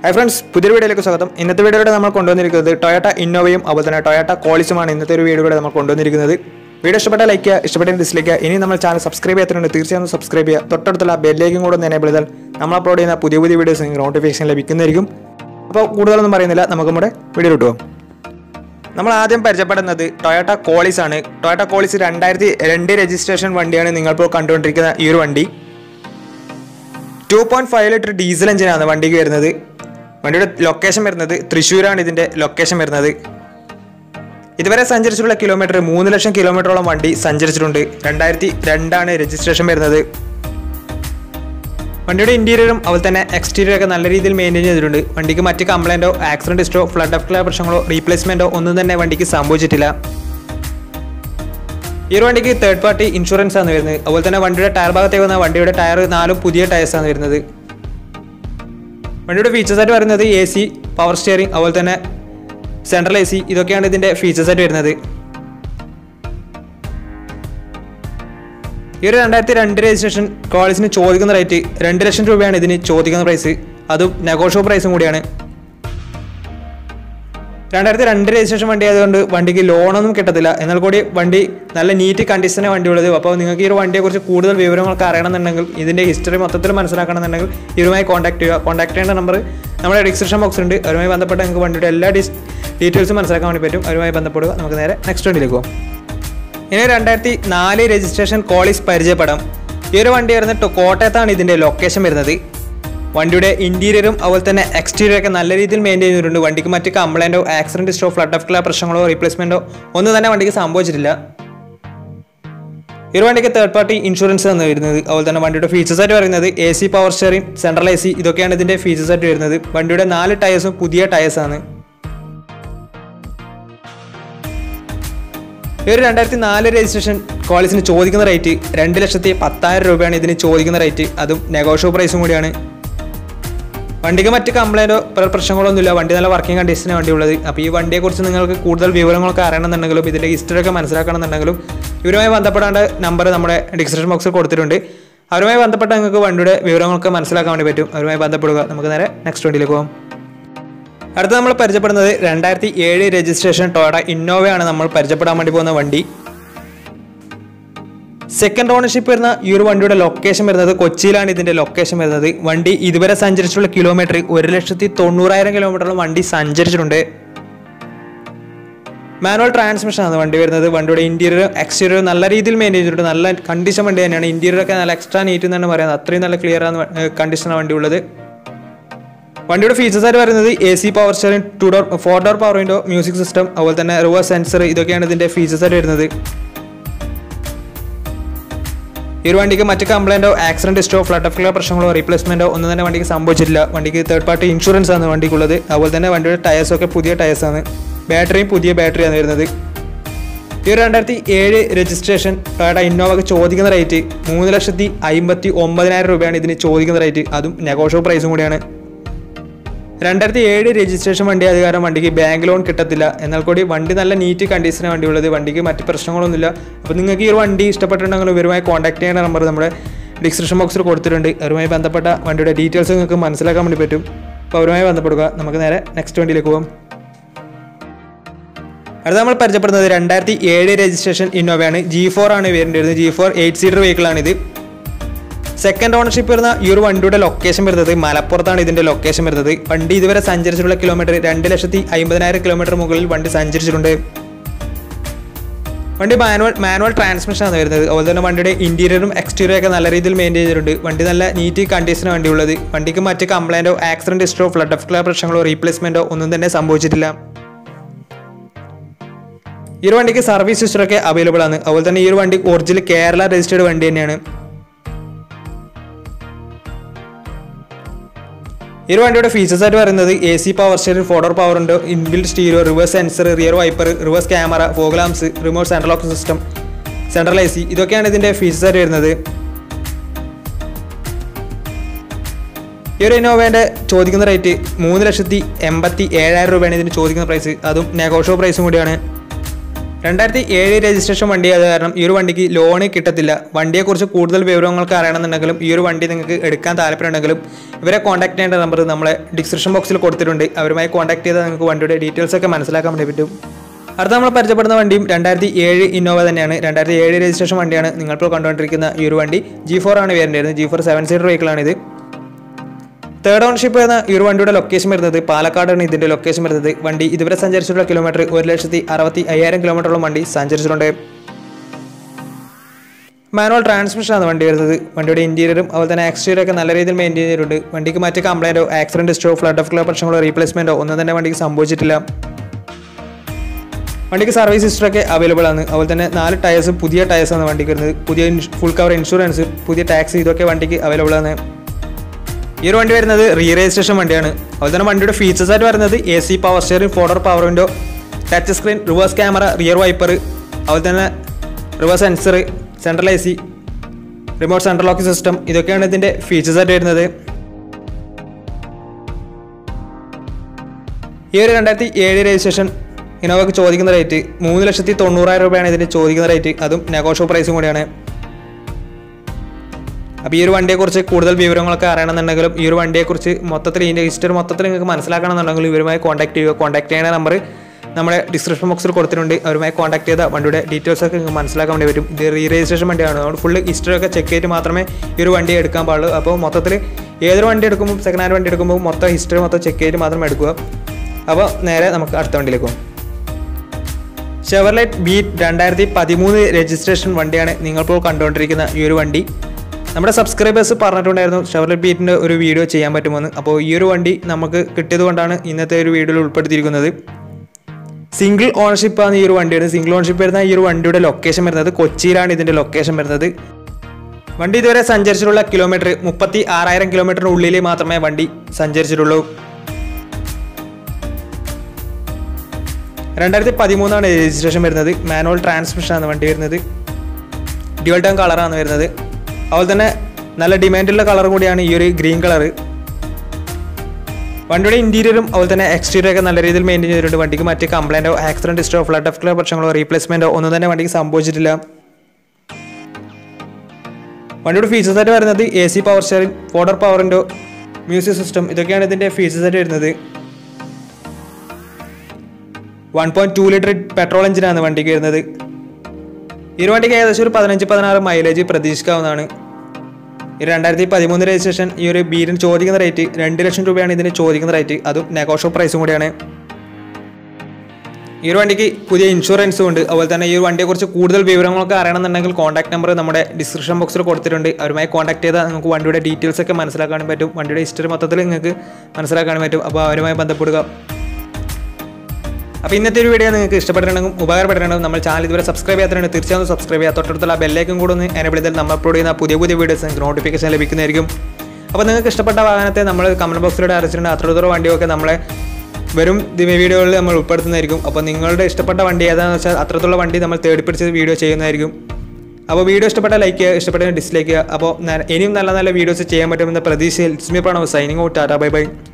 hi friends പുതിയൊരു വീഡിയോയിലേക്ക് സ്വാഗതം ഇന്നത്തെ വീഡിയോയുടെ നമ്മൾ കൊണ്ടുവന്നിരിക്കുന്നത് ടൊയോട്ട ഇന്നോവയും അതുപോലെ തന്നെ ടൊയോട്ട കോളിസുമാണ് ഇന്നത്തെ ഒരു വീഡിയോയുടെ നമ്മൾ കൊണ്ടുവന്നിരിക്കുന്നത് വീഡിയോ ഇഷ്ടപ്പെട്ട ലൈക്ക് ചെയ്യുക ഇഷ്ടപ്പെട്ട ഡിസ്ലൈക്ക് ചെയ്യുക ഇനി നമ്മൾ ചാനൽ സബ്സ്ക്രൈബ് ചെയ്യാത്തതുകൊണ്ട് തീർച്ചയായും സബ്സ്ക്രൈബ് ചെയ്യുക തൊട്ടടുത്തുള്ള ബെല്ലേക്കും കൂടെ ഒന്ന് എനേബിൾ ചെയ്താൽ നമ്മൾ അപ്ലോഡ് ചെയ്യുന്ന പുതിയ പുതിയ വീഡിയോസ് നിങ്ങൾക്ക് നോട്ടിഫിക്കേഷൻ ലഭിക്കുന്നതായിരിക്കും അപ്പോൾ കൂടുതലൊന്നും പറയുന്നില്ല നമുക്ക് നമ്മുടെ വീഡിയോ കിട്ടുമോ നമ്മൾ ആദ്യം പരിചയപ്പെടുന്നത് ടൊയോട്ട കോളിസ് ആണ് ടൊയോട്ട കോളിസ് രണ്ടായിരത്തി രണ്ട് രജിസ്ട്രേഷൻ വണ്ടിയാണ് നിങ്ങളിപ്പോൾ കണ്ടുകൊണ്ടിരിക്കുന്ന ഈ ഒരു വണ്ടി two point five litre diesel എഞ്ചിനാണ് വണ്ടിക്ക് വരുന്നത് വണ്ടിയുടെ ലൊക്കേഷൻ വരുന്നത് തൃശ്ശൂരാണ് ഇതിൻ്റെ ലൊക്കേഷൻ വരുന്നത് ഇതുവരെ സഞ്ചരിച്ചിട്ടുള്ള കിലോമീറ്റർ മൂന്ന് ലക്ഷം കിലോമീറ്ററോളം വണ്ടി സഞ്ചരിച്ചിട്ടുണ്ട് രണ്ടായിരത്തി രണ്ടാണ് രജിസ്ട്രേഷൻ വരുന്നത് വണ്ടിയുടെ ഇന്റീരിയറും അതുപോലെ തന്നെ എക്സ്റ്റീരിയർ ഒക്കെ നല്ല രീതിയിൽ മെയിൻറ്റെയിൻ ചെയ്തിട്ടുണ്ട് വണ്ടിക്ക് മറ്റ് കംപ്ലൈൻറ്റോ accident history flood of clear പ്രശ്നങ്ങളോ റീപ്ലേസ്മെന്റോ ഒന്നും തന്നെ വണ്ടിക്ക് സംഭവിച്ചിട്ടില്ല ഈ ഒരു വണ്ടിക്ക് തേർഡ് പാർട്ടി ഇൻഷുറൻസ് ആണ് വരുന്നത് അതുപോലെ തന്നെ വണ്ടിയുടെ ടയർ ഭാഗത്തേക്ക് വന്ന വണ്ടിയുടെ ടയർ നാലും പുതിയ ടയർസ് ആണ് വരുന്നത് വണ്ടിയുടെ ഫീച്ചേഴ്സ് ആയിട്ട് വരുന്നത് എ സി പവർ സ്റ്റിയറിംഗ് അതുപോലെ തന്നെ സെൻട്രൽ എ സി ഇതൊക്കെയാണ് ഇതിന്റെ ഫീച്ചേഴ്സ് ആയിട്ട് വരുന്നത് ഈ ഒരു രണ്ടായിരത്തി രണ്ട് രജിസ്ട്രേഷൻ കോളേജിന് ചോദിക്കുന്ന റേറ്റ് രണ്ട് ലക്ഷം രൂപയാണ് ഇതിന് ചോദിക്കുന്ന പ്രൈസ് അതും നെഗോഷ്യബിൾ പ്രൈസും കൂടിയാണ് രണ്ടായിരത്തി രണ്ട് രജിസ്ട്രേഷൻ വണ്ടി ആയതുകൊണ്ട് വണ്ടിക്ക് ലോണൊന്നും കിട്ടത്തില്ല എന്നാൽ കൂടി വണ്ടി നല്ല നീറ്റ് കണ്ടീഷനെ വണ്ടി ഉള്ളത് അപ്പോൾ നിങ്ങൾക്ക് ഈ ഒരു വണ്ടിയെക്കുറിച്ച് കൂടുതൽ വിവരങ്ങളൊക്കെ അറിയണമെന്നുണ്ടെങ്കിൽ ഇതിൻ്റെ ഹിസ്റ്ററി മൊത്തത്തിൽ മനസ്സിലാക്കണമെന്നുണ്ടെങ്കിൽ ഇവരുമായി കോൺടാക്ട് ചെയ്യുക കോൺടാക്ട് ചെയ്യേണ്ട നമ്പർ നമ്മുടെ ഡിസ്ക്രിപ്ഷൻ ബോക്സ് ഉണ്ട് അവരുമായി ബന്ധപ്പെട്ട് നിങ്ങൾക്ക് വണ്ടിയുടെ എല്ലാ ഡിസ് ഡീറ്റെയിൽസും മനസ്സിലാക്കാൻ വേണ്ടി പറ്റും അവരുമായി ബന്ധപ്പെടുക നമുക്ക് നേരെ നെക്സ്റ്റ് വണ്ടിയിലേക്ക് പോകാം ഇനി രണ്ടായിരത്തി നാല് രജിസ്ട്രേഷൻ കോളീസ് പരിചയപ്പെടാം ഈ ഒരു വണ്ടി വരുന്നത് കോട്ടയത്താണ് ഇതിൻ്റെ ലൊക്കേഷൻ വരുന്നത് വണ്ടിയുടെ ഇന്റീരിയറും അതുപോലെ തന്നെ എക്സ്റ്റീരിയർ ഒക്കെ നല്ല രീതിയിൽ മെയിൻറ്റെയിൻ ചെയ്തിട്ടുണ്ട് വണ്ടിക്ക് മറ്റ് കംപ്ലൈൻറ്റോ accident history flood of clear പ്രശ്നങ്ങളോ റീപ്ലേസ്മെൻറ്റോ ഒന്നും തന്നെ വണ്ടിക്ക് സംഭവിച്ചിട്ടില്ല ഈ ഒരു വണ്ടിക്ക് തേർഡ് പാർട്ടി ഇൻഷുറൻസ് ആണ് വരുന്നത് അതുപോലെ തന്നെ വണ്ടിയുടെ ഫീച്ചേഴ്സ് ആയിട്ട് പറയുന്നത് A C power steering central A C ഇതൊക്കെയാണ് ഇതിൻ്റെ ഫീച്ചേഴ്സ് ആയിട്ട് വരുന്നത് വണ്ടിയുടെ നാല് ടയേഴ്സും പുതിയ ടയേഴ്സാണ് ഈ ഒരു രണ്ടായിരത്തി നാല് രജിസ്ട്രേഷൻ കോളേജിന് ചോദിക്കുന്ന റേറ്റ് രണ്ട് ലക്ഷത്തി പത്തായിരം രൂപയാണ് ഇതിന് ചോദിക്കുന്ന റേറ്റ് അതും നെഗോഷ്യബിൾ പ്രൈസും കൂടിയാണ് വണ്ടിക്ക് മറ്റ് കംപ്ലൈൻറ്റോ പ്രശ്നങ്ങളൊന്നുമില്ല വണ്ടി നല്ല വർക്കിംഗ് കണ്ടീഷനാണ് വണ്ടി ഉള്ളത് അപ്പോൾ ഈ വണ്ടിയെക്കുറിച്ച് നിങ്ങൾക്ക് കൂടുതൽ വിവരങ്ങളൊക്കെ അറിയണമെന്നുണ്ടെങ്കിലും ഇതിൻ്റെ ഹിസ്റ്ററി ഒക്കെ മനസ്സിലാക്കണമെന്നുണ്ടെങ്കിലും ഇവരുമായി ബന്ധപ്പെടേണ്ട നമ്പർ നമ്മുടെ ഡിസ്ക്രിപ്ഷൻ ബോക്സിൽ കൊടുത്തിട്ടുണ്ട് അവരുമായി ബന്ധപ്പെട്ട നിങ്ങൾക്ക് വണ്ടിയുടെ വിവരങ്ങളൊക്കെ മനസ്സിലാക്കാൻ വേണ്ടി പറ്റും അവരുമായി ബന്ധപ്പെടുക നമുക്ക് നേരെ നെക്സ്റ്റ് വണ്ടിയിലേക്ക് പോകാം അടുത്ത നമ്മൾ പരിചയപ്പെടുന്നത് രണ്ടായിരത്തി ഏഴ് രജിസ്ട്രേഷൻ ടോട്ട ഇന്നോവയാണ് നമ്മൾ പരിചയപ്പെടാൻ വേണ്ടി പോകുന്ന വണ്ടി സെക്കൻഡ് ഓണർഷിപ്പ് വരുന്ന ഈ ഒരു വണ്ടിയുടെ ലൊക്കേഷൻ വരുന്നത് കൊച്ചിയിലാണ് ഇതിന്റെ ലൊക്കേഷൻ വരുന്നത് വണ്ടി ഇതുവരെ സഞ്ചരിച്ചിട്ടുള്ള കിലോമീറ്റർ ഒരു ലക്ഷത്തി തൊണ്ണൂറായിരം കിലോമീറ്ററോളം വണ്ടി സഞ്ചരിച്ചിട്ടുണ്ട് മാനുവൽ ട്രാൻസ്മിഷൻ ആണ് വണ്ടി വരുന്നത് വണ്ടിയുടെ ഇന്റീരിയർ എക്സ്റ്റീരിയർ നല്ല രീതിയിൽ മെയിൻറ്റെയിൻ ചെയ്തിട്ടുണ്ട് നല്ല കണ്ടീഷൻ വണ്ടി തന്നെയാണ് ഇന്റീരിയർ ഒക്കെ നല്ല എക്സ്ട്രാ നീറ്റ് എന്നാണ് പറയുന്നത് അത്രയും നല്ല ക്ലിയർ ആണ് കണ്ടീഷനാണ് വണ്ടി ഉള്ളത് വണ്ടിയുടെ ഫീച്ചേഴ്സ് ആയിട്ട് വരുന്നത് A C power steering two door four door power window music system അതുപോലെ തന്നെ റിവേഴ്സ് സെൻസർ ഇതൊക്കെയാണ് ഇതിന്റെ ഫീച്ചേഴ്സ് ആയിട്ട് വരുന്നത് ഈ ഒരു വണ്ടിക്ക് മറ്റ് കംപ്ലൈൻറ്റോ accident history flood of clear പ്രശ്നങ്ങളോ റീപ്ലേസ്മെന്റോ ഒന്നും തന്നെ വണ്ടിക്ക് സംഭവിച്ചിട്ടില്ല വണ്ടിക്ക് തേർഡ് പാർട്ടി ഇൻഷുറൻസ് ആണ് വണ്ടിക്കുള്ളത് അതുപോലെ തന്നെ വണ്ടിയുടെ ടയേഴ്സ് ഒക്കെ പുതിയ ടയേഴ്സ് ആണ് ബാറ്ററിയും പുതിയ ബാറ്ററിയാണ് വരുന്നത് ഈ ഒരു രണ്ടായിരത്തി ഏഴ് രജിസ്ട്രേഷൻ ടൊയോട്ട ഇന്നോവക്ക് ചോദിക്കുന്ന റേറ്റ് മൂന്ന് ലക്ഷത്തി അമ്പത്തി ഒമ്പതിനായിരം രൂപയാണ് ഇതിന് ചോദിക്കുന്ന റേറ്റ് അതും നെഗോഷ്യബിൾ പ്രൈസും കൂടിയാണ് രണ്ടായിരത്തി ഏഴ് രജിസ്ട്രേഷൻ വണ്ടി അധികാരം വണ്ടിക്ക് ബാങ്ക് ലോൺ കിട്ടത്തില്ല എന്നാൽ കൂടി വണ്ടി നല്ല നീറ്റ് കണ്ടീഷനാണ് വണ്ടി ഉള്ളത് വണ്ടിക്ക് മറ്റ് പ്രശ്നങ്ങളൊന്നുമില്ല അപ്പോൾ നിങ്ങൾക്ക് ഈ ഒരു വണ്ടി ഇഷ്ടപ്പെട്ടിട്ടുണ്ടെങ്കിൽ ഇവരുമായി കോൺടാക്ട് ചെയ്യേണ്ട നമ്പർ നമ്മുടെ ഡിസ്ക്രിപ്ഷൻ ബോക്സിൽ കൊടുത്തിട്ടുണ്ട് അവരുമായി ബന്ധപ്പെട്ട വണ്ടിയുടെ ഡീറ്റെയിൽസ് നിങ്ങൾക്ക് മനസ്സിലാക്കാൻ വേണ്ടി പറ്റും അപ്പോൾ അവരുമായി ബന്ധപ്പെടുക നമുക്ക് നേരെ നെക്സ്റ്റ് വണ്ടിയിലേക്ക് പോകാം അടുത്ത നമ്മൾ പരിചയപ്പെടുന്നത് രണ്ടായിരത്തി ഏഴ് രജിസ്ട്രേഷൻ ഇന്നോവയാണ് ജി ഫോർ ആണ് വരുന്നത് ജി ഫോർ എയ്റ്റ് സീറ്റർ വെഹിക്കിളാണിത് സെക്കൻഡ് ഓണർഷിപ്പ് വരുന്ന ഈ ഒരു വണ്ടിയുടെ ലൊക്കേഷൻ വരുന്നത് മലപ്പുറത്താണ് ഇതിന്റെ ലൊക്കേഷൻ വരുന്നത് വണ്ടി ഇതുവരെ സഞ്ചരിച്ചിട്ടുള്ള കിലോമീറ്റർ രണ്ട് ലക്ഷത്തി അമ്പതിനായിരം കിലോമീറ്റർ മുകളിൽ വണ്ടി സഞ്ചരിച്ചിട്ടുണ്ട് വണ്ടി മാനുവൽ മാനുവൽ ട്രാൻസ്മിഷൻ ആണ് വരുന്നത് അതുപോലെ തന്നെ വണ്ടിയുടെ ഇന്റീരിയറും എക്സ്റ്റീരിയറും ഒക്കെ നല്ല രീതിയിൽ മെയിൻറ്റെയിൻ ചെയ്തിട്ടുണ്ട് വണ്ടി നല്ല നീറ്റ് കണ്ടീഷനാണ് വണ്ടി ഉള്ളത് വണ്ടിക്ക് മറ്റ് കംപ്ലൈൻറ്റോ ആക്സിഡന്റ് ഹിസ്റ്ററോ ഫ്ലഡ് ഓഫ് ക്ലിയർ പ്രശ്നങ്ങളോ റീപ്ലേസ്മെന്റോ ഒന്നും തന്നെ സംഭവിച്ചിട്ടില്ല ഈ ഒരു വണ്ടിക്ക് സർവീസ് ഹിസ്റ്ററൊക്കെ അവൈലബിൾ ആണ് അതുപോലെ തന്നെ ഈ ഒരു വണ്ടി ഒറിജിനൽ കേരള രജിസ്റ്റേർഡ് വണ്ടി തന്നെയാണ് ഈ ഒരു വണ്ടിയുടെ ഫീച്ചേഴ്സ് ആയിട്ട് പറയുന്നത് A C power steering four door power ഉണ്ട് inbuilt stereo reverse sensor rear wiper reverse camera fog lamps remote central lock system central A C ഇതൊക്കെയാണ് ഇതിന്റെ ഫീച്ചേഴ്സ് ആയിട്ട് വരുന്നത് ഈ ഒരു ഇന്നോവേൻ്റെ ചോദിക്കുന്ന റേറ്റ് മൂന്ന് ലക്ഷത്തി എൺപത്തി ഏഴായിരം രൂപയാണ് ഇതിന് ചോദിക്കുന്ന പ്രൈസ് അതും നെഗോഷോ പ്രൈസും കൂടിയാണ് രണ്ടായിരത്തി ഏഴ് രജിസ്ട്രേഷൻ വണ്ടി ആയത് കാരണം ഈ ഒരു വണ്ടിക്ക് ലോണ് കിട്ടത്തില്ല വണ്ടിയെക്കുറിച്ച് കൂടുതൽ വിവരങ്ങൾക്ക് അറിയണമെന്നുണ്ടെങ്കിലും ഈ ഒരു വണ്ടി നിങ്ങൾക്ക് എടുക്കാൻ താല്പര്യമുണ്ടെങ്കിലും ഇവരെ കോൺടാക്ട് ചെയ്യേണ്ട നമ്പർ നമ്മളെ ഡിസ്ക്രിപ്ഷൻ ബോക്സിൽ കൊടുത്തിട്ടുണ്ട് അവരുമായി കോൺടാക്ട് ചെയ്താൽ നിങ്ങൾക്ക് വണ്ടിയുടെ ഡീറ്റെയിൽസ് ഒക്കെ മനസ്സിലാക്കാൻ വേണ്ടി പറ്റും അടുത്ത നമ്മൾ പരിചയപ്പെടുന്ന വണ്ടിയും രണ്ടായിരത്തി ഏഴ് ഇന്നോവ തന്നെയാണ് രണ്ടായിരത്തി ഏഴ് രജിസ്ട്രേഷൻ വണ്ടിയാണ് നിങ്ങളിപ്പോൾ കണ്ടുകൊണ്ടിരിക്കുന്ന ഈ ഒരു വണ്ടി ജി ഫോർ ആണ് വരുന്നത് ജി ഫോർ സെവൻ സീറ്റർ വെഹിക്കിളാണിത് തേർഡ് ഓൺഷിപ്പ് എന്ന ഈ ഒരു വണ്ടിയുടെ ലൊക്കേഷൻ വരുന്നത് പാലക്കാടാണ് ഇതിന്റെ ലൊക്കേഷൻ വരുന്നത് വണ്ടി ഇതുവരെ സഞ്ചരിച്ചിട്ടുള്ള കിലോമീറ്റർ ഒരു ലക്ഷത്തി അറുപത്തി അയ്യായിരം കിലോമീറ്ററോളം വണ്ടി സഞ്ചരിച്ചിട്ടുണ്ട് മാനുവൽ ട്രാൻസ്മിഷൻ ആണ് വണ്ടി വരുന്നത് വണ്ടിയുടെ ഇന്റീരിയറും അതുപോലെ തന്നെ എക്സ്റ്റീരിയർ ഒക്കെ നല്ല രീതിയിൽ മെയിൻറ്റെയിൻ ചെയ്തിട്ടുണ്ട് വണ്ടിക്ക് മറ്റ് കംപ്ലൈൻറ്റോ ആക്സിഡന്റ് ഹിസ്റ്റോ ഫ്ലഡ് ഓഫ് ക്ലോ പ്രശ്നങ്ങളോ റീപ്ലേസ്മെന്റോ ഒന്നും തന്നെ വണ്ടിക്ക് സംഭവിച്ചിട്ടില്ല വണ്ടിക്ക് സർവീസ് ഹിസ്റ്ററി ഒക്കെ അവൈലബിൾ ആണ് അതുപോലെ തന്നെ നാല് ടയേഴ്സും പുതിയ ടയേഴ്സാണ് വണ്ടിക്ക് വരുന്നത് പുതിയ ഫുൾ കവർ ഇൻഷുറൻസ് പുതിയ ടാക്സ് ഇതൊക്കെ വണ്ടിക്ക് അവൈലബിൾ ആണ് ഈ ഒരു വണ്ടി വരുന്നത് റീ രജിസ്ട്രേഷൻ വണ്ടിയാണ് അതുപോലെ തന്നെ വണ്ടിയുടെ ഫീച്ചേഴ്സ് ആയിട്ട് വരുന്നത് A C power steering four door power window touch screen reverse camera rear wiper അതുപോലെ തന്നെ reverse sensor central A C remote central locking system ഇതൊക്കെയാണ് ഇതിൻ്റെ ഫീച്ചേഴ്സ് ആയിട്ട് വരുന്നത് ഈ ഒരു രണ്ടായിരത്തി ഏഴ് രജിസ്ട്രേഷൻ ഇനോവയ്ക്ക് ചോദിക്കുന്ന റേറ്റ് മൂന്ന് ലക്ഷത്തി തൊണ്ണൂറായിരം രൂപയാണ് ഇതിന് ചോദിക്കുന്ന റേറ്റ് അതും നെഗോഷ്യോ പ്രൈസും കൂടിയാണ് അപ്പോൾ ഈ ഒരു വണ്ടിയെക്കുറിച്ച് കൂടുതൽ വിവരങ്ങളൊക്കെ അറിയണമെന്നുണ്ടെങ്കിലും ഈ ഒരു വണ്ടിയെക്കുറിച്ച് മൊത്തത്തിൽ ഇതിൻ്റെ ഹിസ്റ്ററി മൊത്തത്തിൽ നിങ്ങൾക്ക് മനസ്സിലാക്കണമെന്നുണ്ടെങ്കിൽ ഇവരുമായി കോൺടാക്ട് ചെയ്യുക കോൺടാക്ട് ചെയ്യുന്ന നമ്പർ നമ്മുടെ ഡിസ്ക്രിപ്ഷൻ ബോക്സിൽ കൊടുത്തിട്ടുണ്ട് അവരുമായി കോൺടാക്ട് ചെയ്താൽ വണ്ടിയുടെ ഡീറ്റെയിൽസ് ഒക്കെ നിങ്ങൾക്ക് മനസ്സിലാക്കാൻ വേണ്ടി പറ്റും ഇത് റീ രജിസ്ട്രേഷൻ വണ്ടിയാണ് അതുകൊണ്ട് ഫുള്ള് ഹിസ്റ്ററി ഒക്കെ ചെക്ക് ചെയ്തിട്ട് മാത്രമേ ഈ ഒരു വണ്ടി എടുക്കാൻ പാടുള്ളൂ അപ്പോൾ മൊത്തത്തിൽ ഏതൊരു വണ്ടി എടുക്കുമ്പോൾ സെക്കൻഡ് ഹാൻഡ് വണ്ടി എടുക്കുമ്പോൾ മൊത്തം ഹിസ്റ്ററി മൊത്തം ചെക്ക് ചെയ്തിട്ട് മാത്രം എടുക്കുക അപ്പോൾ നേരെ നമുക്ക് അടുത്ത വണ്ടിയിലേക്ക് പോകും ഷെവർലൈറ്റ് ബീറ്റ് രണ്ടായിരത്തി പതിമൂന്ന് രജിസ്ട്രേഷൻ വണ്ടിയാണ് നിങ്ങളിപ്പോൾ കണ്ടുകൊണ്ടിരിക്കുന്ന ഈ ഒരു വണ്ടി നമ്മുടെ സബ്സ്ക്രൈബേഴ്സ് പറഞ്ഞിട്ടുണ്ടായിരുന്നു ഷെവർലൈറ്റ് ബീറ്റിൻ്റെ ഒരു വീഡിയോ ചെയ്യാൻ പറ്റുമെന്ന് അപ്പോൾ ഈ ഒരു വണ്ടി നമുക്ക് കിട്ടിയത് കൊണ്ടാണ് ഇന്നത്തെ ഒരു വീഡിയോയിൽ ഉൾപ്പെടുത്തിയിരിക്കുന്നത് സിംഗിൾ ഓണർഷിപ്പ് ആണ് ഈ ഒരു വണ്ടിയുടെ സിംഗിൾ ഓണർഷിപ്പ് വരുന്ന ഈ ഒരു വണ്ടിയുടെ ലൊക്കേഷൻ വരുന്നത് കൊച്ചിയിലാണ് ഇതിൻ്റെ ലൊക്കേഷൻ വരുന്നത് വണ്ടി ഇതുവരെ സഞ്ചരിച്ചിട്ടുള്ള കിലോമീറ്റർ മുപ്പത്തി ആറായിരം കിലോമീറ്ററിന് ഉള്ളിൽ മാത്രമേ വണ്ടി സഞ്ചരിച്ചിട്ടുള്ളൂ രണ്ടായിരത്തി പതിമൂന്നാണ് രജിസ്ട്രേഷൻ വരുന്നത് മാനുവൽ ട്രാൻസ്മിഷൻ ആണ് വണ്ടി വരുന്നത് ഡ്യുവൽ ടേൺ കളറാണ് വരുന്നത് അതുപോലെ തന്നെ നല്ല ഡിമാൻഡുള്ള കളർ കൂടിയാണ് ഈ ഒരു ഗ്രീൻ കളർ വണ്ടിയുടെ ഇന്റീരിയറും അതുപോലെ തന്നെ എക്സ്റ്റീരിയർ ഒക്കെ നല്ല രീതിയിൽ മെയിൻറ്റെയിൻ ചെയ്തിട്ടുണ്ട് വണ്ടിക്ക് മറ്റ് കംപ്ലൈൻറ്റോ ആക്സിഡന്റ് ഹിസ്റ്റോ ഫ്ലഡ് ഓഫ് ക്ലോ പ്രശ്നങ്ങളോ റീപ്ലേസ്മെൻറ്റോ ഒന്നും തന്നെ വണ്ടിക്ക് സംഭവിച്ചിട്ടില്ല വണ്ടിയുടെ ഫീച്ചേഴ്സ് ആയിട്ട് വരുന്നത് A C power steering four door പവറിൻ്റെ മ്യൂസിക് സിസ്റ്റം ഇതൊക്കെയാണ് ഇതിൻ്റെ ഫീച്ചേഴ്സ് ആയിട്ട് വരുന്നത് one point two litre petrol എഞ്ചിനാണ് വണ്ടിക്ക് വരുന്നത് ഈ ഒരു വണ്ടിക്ക് ഏകദേശം ഒരു പതിനഞ്ച് പതിനാറ് മൈലേജ് പ്രതീക്ഷിക്കാവുന്നതാണ് ഈ രണ്ടായിരത്തി പതിമൂന്ന് രജിസ്ട്രേഷൻ ഈ ഒരു ബീരിന് ചോദിക്കുന്ന റേറ്റ് രണ്ട് ലക്ഷം രൂപയാണ് ഇതിന് ചോദിക്കുന്ന റേറ്റ് അതും നെഗോഷ്യോ പ്രൈസും കൂടിയാണ് ഈ ഒരു വണ്ടിക്ക് പുതിയ ഇൻഷുറൻസും ഉണ്ട് അതുപോലെ തന്നെ ഈ ഒരു വണ്ടിയെക്കുറിച്ച് കൂടുതൽ വിവരങ്ങളൊക്കെ അറിയണമെന്നുണ്ടെങ്കിൽ കോൺടാക്ട് നമ്പർ നമ്മുടെ ഡിസ്ക്രിപ്ഷൻ ബോക്സിൽ കൊടുത്തിട്ടുണ്ട് അവരുമായി കോൺടാക്ട് ചെയ്താൽ നിങ്ങൾക്ക് വണ്ടിയുടെ ഡീറ്റെയിൽസ് ഒക്കെ മനസ്സിലാക്കാനും പറ്റും വണ്ടിയുടെ ഹിസ്റ്ററി മൊത്തത്തിൽ നിങ്ങൾക്ക് മനസ്സിലാക്കാനും പറ്റും അപ്പോൾ അവരുമായി ബന്ധപ്പെടുക അപ്പോൾ ഇന്നത്തെ ഒരു വീഡിയോ നിങ്ങൾക്ക് ഇഷ്ടപ്പെട്ടിട്ടുണ്ടെങ്കിൽ ഉപകാരപ്പെട്ടിട്ടുണ്ടെങ്കിൽ നമ്മൾ ചാനൽ ഇതുവരെ സബ്സ്ക്രൈബ് ചെയ്യാത്തതുകൊണ്ട് തീർച്ചയായും സബ്സ്ക്രൈബ് ചെയ്യുക തൊട്ടടുത്തുള്ള ബെല്ലേക്കും കൂടെ ഒന്ന് എനേബിൾ ചെയ്താൽ നമ്മൾ അപ്ലോഡ് ചെയ്യുന്ന പുതിയ പുതിയ വീഡിയോസ് നിങ്ങൾക്ക് നോട്ടിഫിക്കേഷൻ ലഭിക്കുന്നതായിരിക്കും അപ്പോൾ നിങ്ങൾക്ക് ഇഷ്ടപ്പെട്ട വാഹനത്തെ നമ്മൾ കമൻറ്റ് ബോക്സിലൂടെ അറിയിച്ചിട്ടുണ്ട് അത്രത്തോളം വണ്ടിയൊക്കെ നമ്മളെ വരും വീഡിയോകളിൽ നമ്മൾ ഉൾപ്പെടുത്തുന്നതായിരിക്കും അപ്പോൾ നിങ്ങളുടെ ഇഷ്ടപ്പെട്ട വണ്ടി ഏതാണെന്ന് വെച്ചാൽ അത്രത്തോളം വണ്ടി നമ്മൾ തേടി പിടിച്ച് വീഡിയോ ചെയ്യുന്നതായിരിക്കും അപ്പോൾ വീഡിയോ ഇഷ്ടപ്പെട്ട ലൈക്ക് ചെയ്യുക ഇഷ്ടപ്പെട്ട ഡിസ്ലൈക്ക് ചെയ്യുക അപ്പോൾ ഇനിയും നല്ല നല്ല വീഡിയോസ് ചെയ്യാൻ പറ്റുമെന്ന പ്രതീക്ഷയിൽ it's me Pranav signing out tata bye by